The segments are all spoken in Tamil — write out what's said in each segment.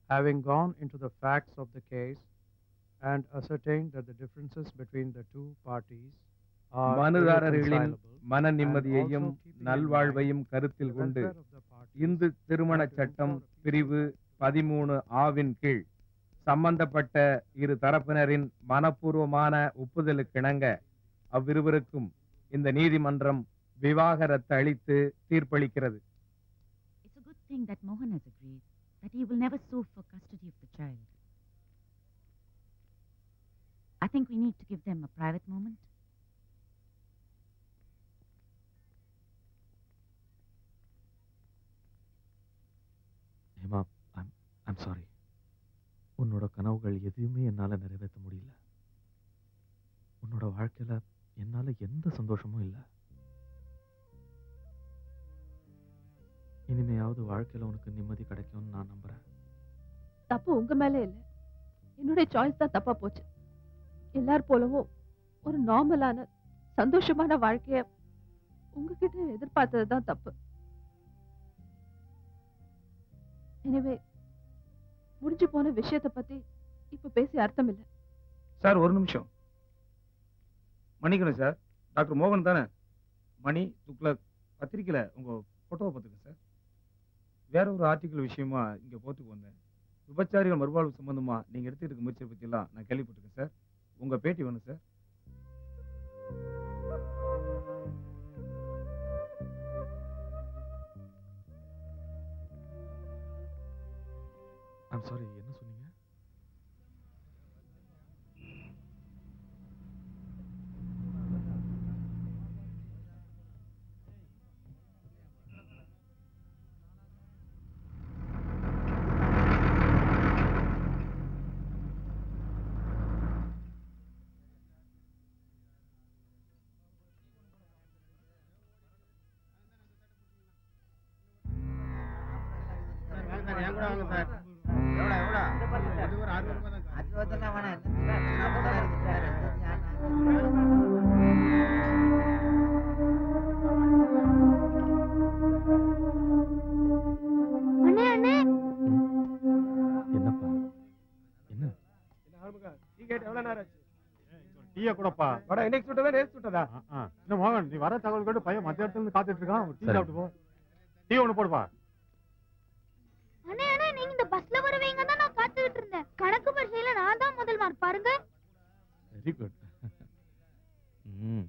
having gone into the facts of the case and ascertained that the differences between the two parties are மனுதாரர்களின் irreconcilable, மன நிம்மதியையும் and also keeping in நல்வாழ்வையும் mind கருத்தில் the கொண்டு welfare of the parties Hindu திருமணச் சட்டம் பிரிவு பதிமூணு ஆவின் கீழ் சம்பந்தப்பட்ட இரு தரப்பினரின் மனப்பூர்வமான ஒப்புதலுக்கிணங்க அவ்விருவருக்கும் இந்த நீதிமன்றம் விவாகரத்து அளித்து தீர்ப்பளிக்கிறது It's a good thing that Mohan has agreed that he will never sue for custody of the child. I think we need to give them a private moment. Hema I'm I'm sorry உன்னோட கனவுகள் எதுவுமே என்னால் நிறைவேற்ற முடியல உன்னோட வாழ்க்கையில என்னால் எந்த சந்தோஷமும் இல்லை இனிமையாவது வாழ்க்கையில உனக்கு நிம்மதி கிடைக்கும்னு நான் நம்புறேன் தப்பு உங்க மேல இல்ல என்னுடைய சாய்ஸ் தான் தப்பா போச்சு எல்லார் போலவும் ஒரு நார்மலான சந்தோஷமான வாழ்க்கைய உங்ககிட்ட எதிர்பார்த்தது தான் தப்பு எனவே முடிஞ்சு போன விஷயத்தை பத்தி இப்ப பேசி அர்த்தம் இல்ல சார் ஒரு நிமிஷம் மன்னிக்கணும் சார் டாக்டர் மோகன் தானே மணி துக்ளக் பத்திரிக்கையில் உங்கள் ஃபோட்டோவை பார்த்துக்கேன் சார் வேற ஒரு ஆர்டிக்கல் விஷயமா இங்கே போட்டுக்கு வந்தேன் விபச்சாரிகள் மறுவாழ்வு சம்பந்தமா நீங்கள் எடுத்துக்கிட்டு இருக்க முயற்சியை பற்றியெல்லாம் நான் கேள்விப்பட்டிருக்கேன் சார் உங்கள் பேட்டி வேணும் சார் ஐம் சாரி என்ன சொன்னீங்க அண்ணே அண்ணே என்னப்பா என்ன டீ கேட்டு எவ்வளோ நேரம் ஆச்சு டீயை கூடப்பா வட இன்னைக்கு சுட்டதா நேற்று சுட்டதா இன்னும் மோகன் நீ வர தகவல் கேட்டு பையன் மத்திய இடத்துல இருந்து காத்துட்டு இருக்கான் டீ சரி. சாப்பிட்டு போ டீ ஒன்று போடுப்பா அண்ணே அண்ணே நீங்க இந்த பஸ்ல வருவீங்க தான் நான் காத்துக்கிட்டு இருந்தேன் கணக்கு பரீட்சையில நான் தான் முதல் மார்க் பாருங்க வெரி குட் ம்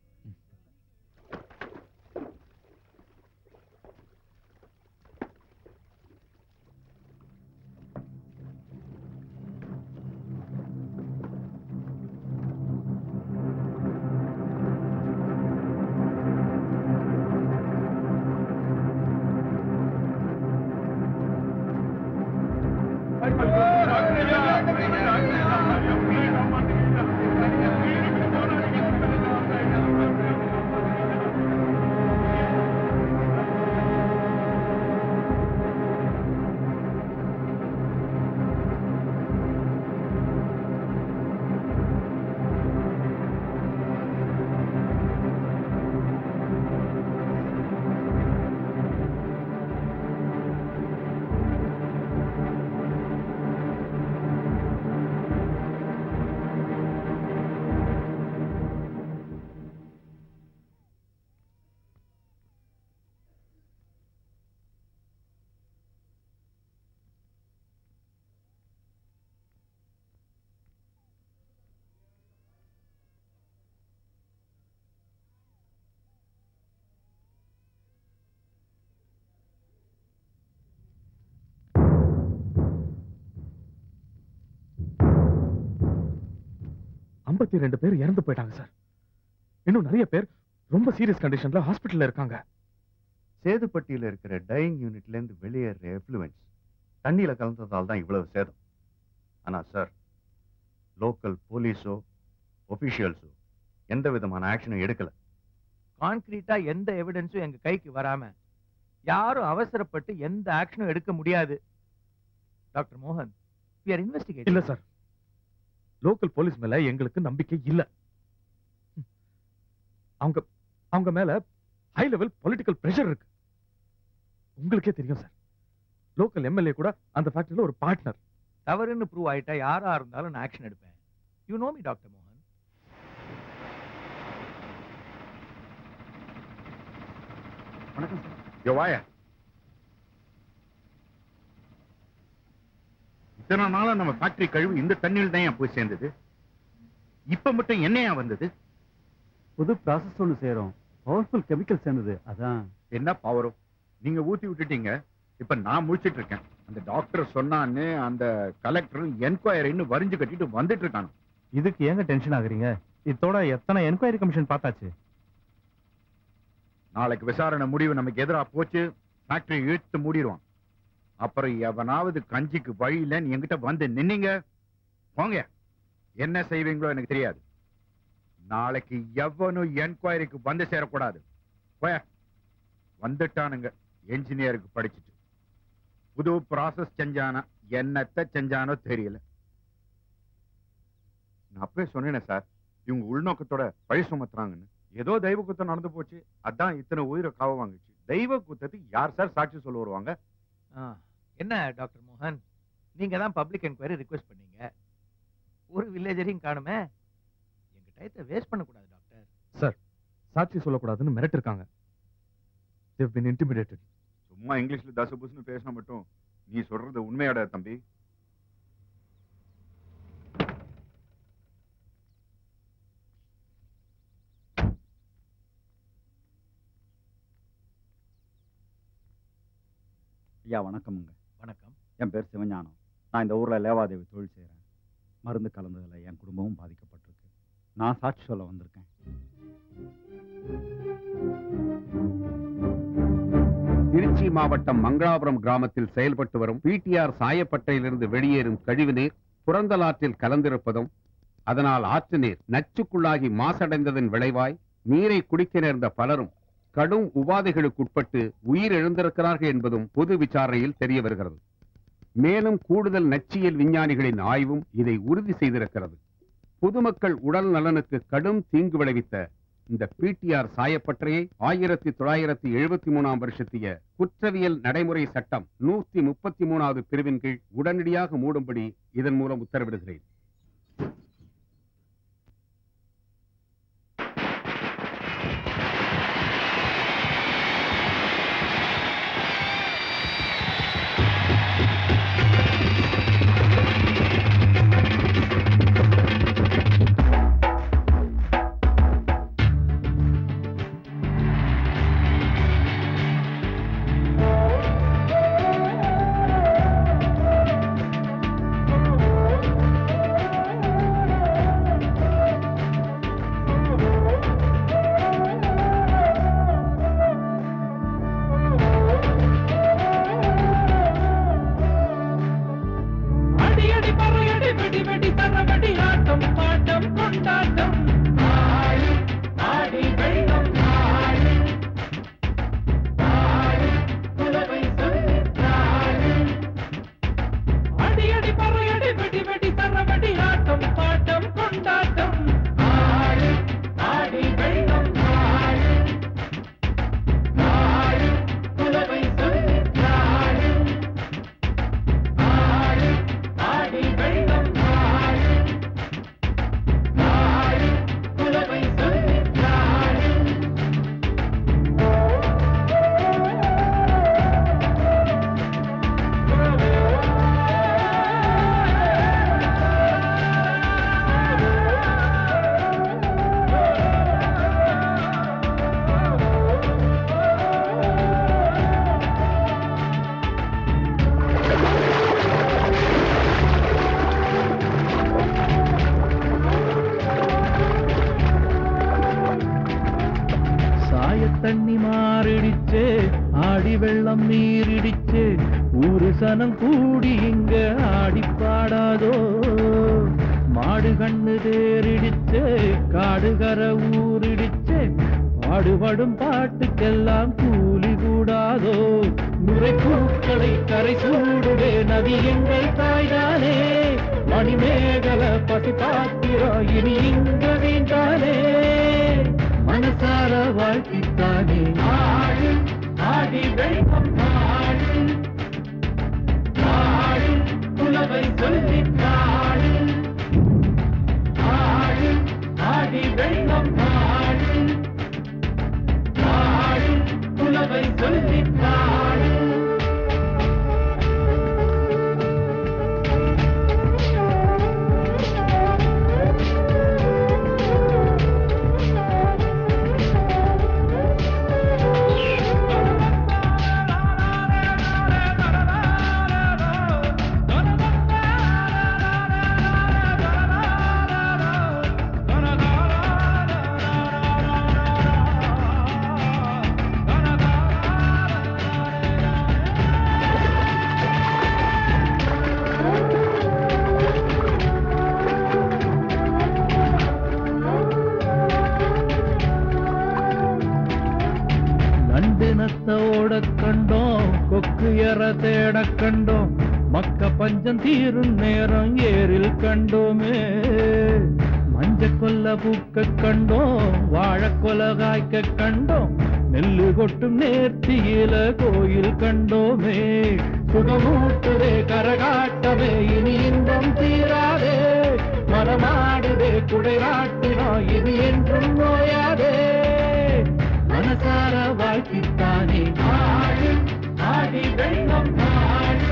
ஐம்பத்தி ரெண்டு பேர் இறந்து போயிட்டாங்க சார் இன்னும் நிறைய பேர் ரொம்ப சீரியஸ் கண்டிஷன்ல ஹாஸ்பிட்டல்ல இருக்காங்க சேதுப்பட்டியில் இருக்கிற டையிங் யூனிட்ல இருந்து வெளியேற எஃப்ளூவன்ஸ் தண்ணியில கலந்ததால் தான் இவ்வளவு சேதம் ஆனா சார் லோக்கல் போலீஸோ ஒபிஷியல்ஸோ எந்த விதமான ஆக்ஷனும் எடுக்கல கான்கிரீட்டா எந்த எவிடன்ஸும் எங்க கைக்கு வராம யாரும் அவசரப்பட்டு எந்த ஆக்ஷனும் எடுக்க முடியாது டாக்டர் மோகன் we are investigating இல்ல சார் லோக்கல் போலீஸ் மேல எங்களுக்கு நம்பிக்கை இல்ல ம். அவங்க அவங்க மேல ஹை லெவல் பொலிட்டிக்கல் பிரஷர் இருக்கு உங்களுக்கே தெரியும் சார் லோக்கல் எம்எல்ஏ கூட அந்த ஃபேக்டரியில ஒரு பார்ட்னர் தவறுன்னு ப்ரூவ் ஆயிட்டா யாரா இருந்தாலும் நான் ஆக்ஷன் எடுப்பேன் யூ நோ மீ டாக்டர் மோகன் வணக்கம் சார் யோ வாயா இத்தனை நாளா நம்ம ஃபேக்டரி கழிவு இந்த தண்ணியில் தான் ஏன் போய் சேர்ந்தது இப்ப மட்டும் என்னையா வந்தது புது ப்ராசஸ் ஒன்று செய்கிறோம் பவர்ஃபுல் கெமிக்கல் சேர்ந்தது அதான் என்ன பவரும் நீங்க ஊத்தி விட்டுட்டீங்க இப்ப நான் முழிச்சிட்டு இருக்கேன் அந்த டாக்டர் சொன்னான்னு அந்த கலெக்டர் என்கொயரின்னு வரிஞ்சு கட்டிட்டு வந்துட்டு இருக்கானு இதுக்கு ஏங்க டென்ஷன் ஆகுறீங்க இதோட எத்தனை என்கொயரி கமிஷன் பார்த்தாச்சு நாளைக்கு விசாரணை முடிவு நமக்கு எதிரா போச்சு ஃபேக்டரி இழுத்து மூடிடுவான் அப்புறம் எவனாவது கஞ்சிக்கு வழி இல்லைன்னு என்கிட்ட வந்து நின்னீங்க போங்க என்ன செய்வீங்களோ எனக்கு தெரியாது நாளைக்கு எவனும் என்கொயரிக்கு வந்து சேரக்கூடாது போய வந்துட்டானுங்க என்ஜினியருக்கு படிச்சுட்டு புது ப்ராசஸ் செஞ்சானா என்னத்த செஞ்சானோ தெரியல நான் அப்பவே சொன்னேனே சார் இவங்க உள்நோக்கத்தோட பழி சுமத்துறாங்கன்னு ஏதோ தெய்வ குத்தம் நடந்து போச்சு அதான் இத்தனை உயிரை காவ வாங்குச்சு தெய்வ குத்தத்துக்கு யார் சார் சாட்சி சொல்ல வருவாங்க ஆ, என்ன டாக்டர் மோகன் நீங்க தான் பப்ளிக் என்கொயரி ரிக்வெஸ்ட் பண்ணீங்க ஒரு வில்லேஜரையும் காணுமே எங்க டயத்தை வேஸ்ட் பண்ணக்கூடாது டாக்டர் சாட்சி சொல்லக்கூடாதுன்னு மிரட்டு இருக்காங்க தேவ் பின் இன்டிமிடேட்டட் சும்மா இங்கிலீஷ்ல தச புசுன்னு பேசினா மட்டும் நீ சொல்றது உண்மையாட தம்பி ஐயா வணக்கமுங்க வணக்கம் என் பேர் சிவஞானம் நான் இந்த ஊரில் லேவாதேவி தொழில் செய்கிறேன் மருந்து கலந்ததில் என் குடும்பமும் பாதிக்கப்பட்டிருக்கு நான் சாட்சி சொல்ல வந்திருக்கேன் திருச்சி மாவட்டம் மங்களாபுரம் கிராமத்தில் செயல்பட்டு வரும் பிடிஆர் சாயப்பட்டையிலிருந்து வெளியேறும் கழிவுநீர் புறந்தலாற்றில் கலந்திருப்பதும் அதனால் ஆற்று நீர் நச்சுக்குள்ளாகி மாசடைந்ததன் விளைவாய் நீரை குடிக்க நேர்ந்த பலரும் கடும் உபாதைகளுக்குட்பட்டு உயிர் இழந்திருக்கிறார்கள் என்பதும் பொது விசாரணையில் தெரிய வருகிறது மேலும் கூடுதல் நச்சியல் விஞ்ஞானிகளின் ஆய்வும் இதை உறுதி செய்திருக்கிறது பொதுமக்கள் உடல் நலனுக்கு கடும் தீங்கு விளைவித்த இந்த பிடிஆர் சாயப்பட்டறையை ஆயிரத்தி தொள்ளாயிரத்தி எழுபத்தி மூணாம் வருஷத்திய குற்றவியல் நடைமுறை சட்டம் நூத்தி முப்பத்தி மூணாவது பிரிவின் கீழ் உடனடியாக மூடும்படி இதன் மூலம் உத்தரவிடுகிறேன் அடியடி பறையடி வெடி வெடி தரவடி ஆட்டம் பாட்டம் கொண்டாட்டம் ஆடி ஆடி வெள்ளம் ஆடி ஆடி குலவை சொல்லி ஆடி அடியடி பறையடி வெடி வெடி தரவடி ஆட்டம் பாட்டம் கொண்டாட்டம் ஆடி ஆடி வெள்ளம் ஆடி ஆடி குலவை சொல்லி ஆடி ஆடி ஆடி வெள்ளம் ஆடி ஆடி குலவை சொல்லி ஆடி சாய தண்ணி மாறிடிச்சு ஆடி வெள்ளம் நீரிடிச்சு ஊரு சனம் கூடி இங்க ஆடி பாடாதோ மாடு கண்ணு தேரிடிச்சு காடுகர ஊரிடிச்சு பாடுபடும் பாட்டுக்கெல்லாம் கூலி கூடாதோ முறை பூக்களை கரை சூடுவே நதி எங்கள் தாய்தானே மணிமேகல பசி பாத்திரம் இனி இங்க வீண்டானே மனசார வாழ்த்தித்தானே ஆடி ஆடி வெள்ளம் ஆடி தேட கண்டோம் மக்க பஞ்சம் தீரும் நேரம் ஏரில் கண்டோமே மஞ்ச கொல்ல பூக்க கண்டோம் வாழ கொல காய்க்க கண்டோம் நெல்லு கொட்டும் நேர்த்தியில கோயில் கண்டோமே சுகமூட்டுதே கரகாட்டமே இனி இன்பம் தீராதே மனமாடுதே குடைராட்டினோ இது என்றும் நோயாதே மனசார வாழ்த்தித்தானே ஆடு ஆடி வெள்ளம் ஆடு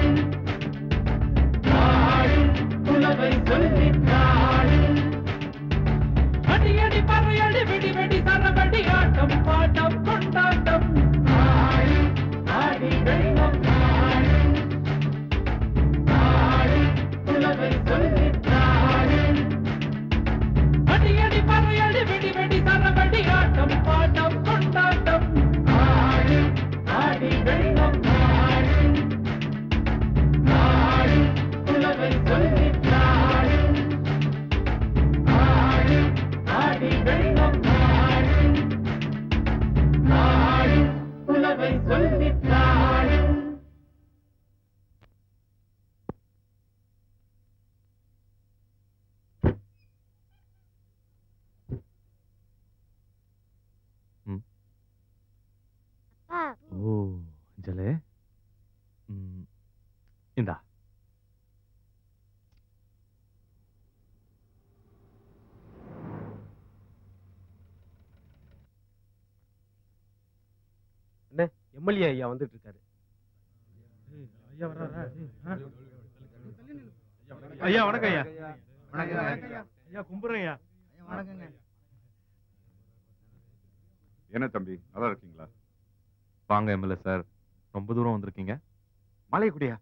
ஆடு புலவை சொல்லி ஆடு அடி அடி பறையடி வெடி வெடி சரவடி ஆட்டம் பாட்டம் கொண்டாட்டம் ஆடு ஆடி வெள்ளம் ஆடு ஆடு புலவை சொல்லி ஆடு அடி அடி பறையடி வெடி வெடி சரவடி ஆட்டம் பாட்டம் கொண்டாட்டம் ஆடு ஆடி வெள்ளம் ஆடு ஆடு புலவை சொல்லி ஆடு ஆடு ஆடி வெள்ளம் ஆடு ஆடு புலவை சொல்லி ஆடு அப்பா ஓ அஞ்சலே ம், இந்தா அண்ணே எம்எல்ஏ ஐயா வந்துட்டு இருக்காரு ஐயா வர்றாரா ஐயா வணக்கம் ஐயா ஐயா கும்பிடுறேன் ஐயா என்ன தம்பி நல்லா இருக்கீங்களா வாங்க எம்எல்ஏ சார் ரொம்ப தூரம் வந்திருக்கீங்க மலைக்குடியா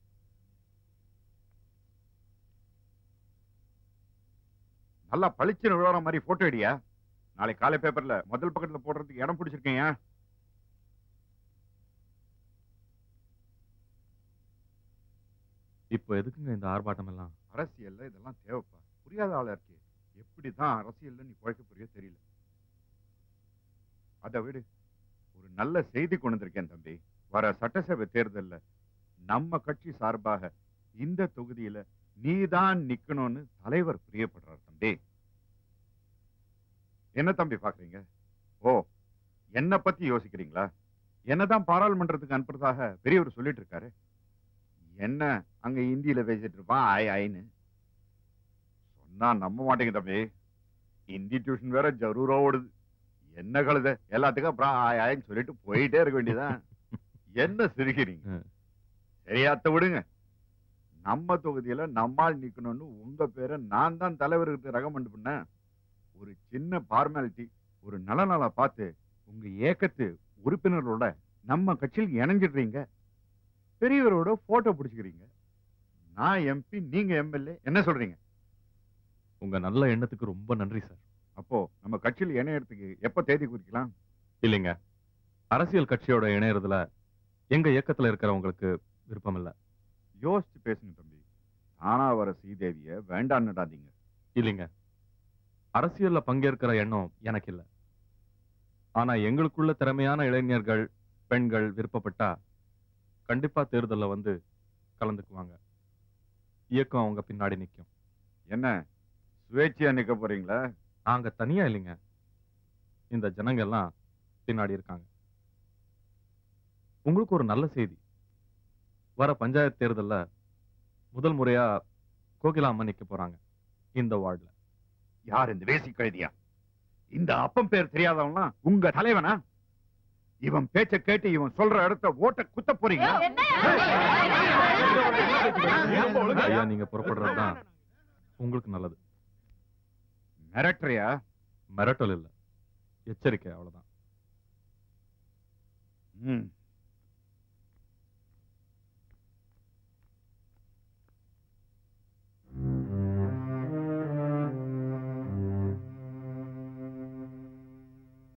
நல்லா பளிச்சுன்னு விழுற மாதிரி போட்டோ எடுயா நாளை காலை பேப்பர்ல முதல் பக்கத்துல போடுறதுக்கு இடம் பிடிச்சிருக்கேன் இப்போ எதுக்குங்க இந்த ஆர்ப்பாட்டம் எல்லாம் அரசியல்ல இதெல்லாம் தேவைப்பா புரியாத ஆளா இருக்கே எப்படிதான் அரசியல்ல நீ பழக்க புரிய தெரியல அதை விடு ஒரு நல்ல செய்தி கொண்டு வந்திருக்கேன் தம்பி வர சட்டசபை தேர்தல்ல நம்ம கட்சி சார்பாக இந்த தொகுதியில நீதான் நிக்கணும்னு தலைவர் பிரியப்படுறார் தம்பி என்ன தம்பி பாக்குறீங்க ஓ என்ன பத்தி யோசிக்கிறீங்களா என்னதான் பாராளுமன்றத்துக்கு அனுப்புறதாக பெரியவர் சொல்லிட்டு இருக்காரு என்ன அங்க ஹிந்தியில பேசிட்டு இருப்பான் ஆய் ஆயின்னு சொன்னா நம்ப மாட்டேங்க தம்பி ஹிந்தி டியூஷன் வேற ஜரூரா ஓடுது என்ன கழுத எல்லாத்துக்கும் அப்புறம் ஆய் ஆயின்னு சொல்லிட்டு போயிட்டே இருக்க வேண்டியதான் என்ன சிரிக்கிறீங்க சரியாத்த விடுங்க நம்ம தொகுதியில நம்மால் நிக்கணும்னு உங்க பேரை நான் தான் தலைவருக்கு ரெக்கமெண்ட் பண்ணேன் ஒரு சின்ன ஃபார்மாலிட்டி ஒரு நல்ல நாளா பார்த்து உங்க ஏக்கத்து உறுப்பினர்களோட நம்ம கட்சியில் இணைஞ்சிடுறீங்க பெரியவரோட போட்டோ பிடிச்சிக்கிறீங்க நான் எம்பி நீங்க எம்எல்ஏ என்ன சொல்றீங்க உங்க நல்ல எண்ணத்துக்கு ரொம்ப நன்றி சார் அப்போ நம்ம கட்சியில் இணையறதுக்கு எப்ப தேதி குறிக்கலாம் இல்லைங்க அரசியல் கட்சியோட இணையறதுல எங்க இயக்கத்துல இருக்கிறவங்களுக்கு விருப்பம் இல்ல யோசிச்சு பேசுங்க தம்பி தானா வர ஸ்ரீதேவிய வேண்டான்னுடாதீங்க இல்லைங்க அரசியல்ல பங்கேற்கிற எண்ணம் எனக்கு இல்ல ஆனா எங்களுக்குள்ள திறமையான இளைஞர்கள் பெண்கள் விருப்பப்பட்டா கண்டிப்பா தேர்தல்ல வந்து கலந்துக்குவாங்க இயக்கம் அவங்க பின்னாடி நிக்கும் என்ன சுயேட்சையா நிக்க போறீங்களா நாங்க தனியா இல்லைங்க இந்த ஜனங்க எல்லாம் பின்னாடி இருக்காங்க உங்களுக்கு ஒரு நல்ல செய்தி வர பஞ்சாயத்து தேர்தல்ல முதல் முறையா கோகிலா அம்மா நிக்க போறாங்க இந்த வார்டுல யார் இந்த வேசி கழுதியா இந்த அப்பம் பேர் தெரியாதவன்லாம் உங்க தலைவனா இவன் பேச்ச கேட்டு இவன் சொல்ற இடத்த ஓட்ட குத்த போறீங்க ஐயா நீங்க புறப்படுறதுதான் உங்களுக்கு நல்லது மிரட்டுறியா மிரட்டல் இல்ல எச்சரிக்கை அவ்வளவுதான் ம்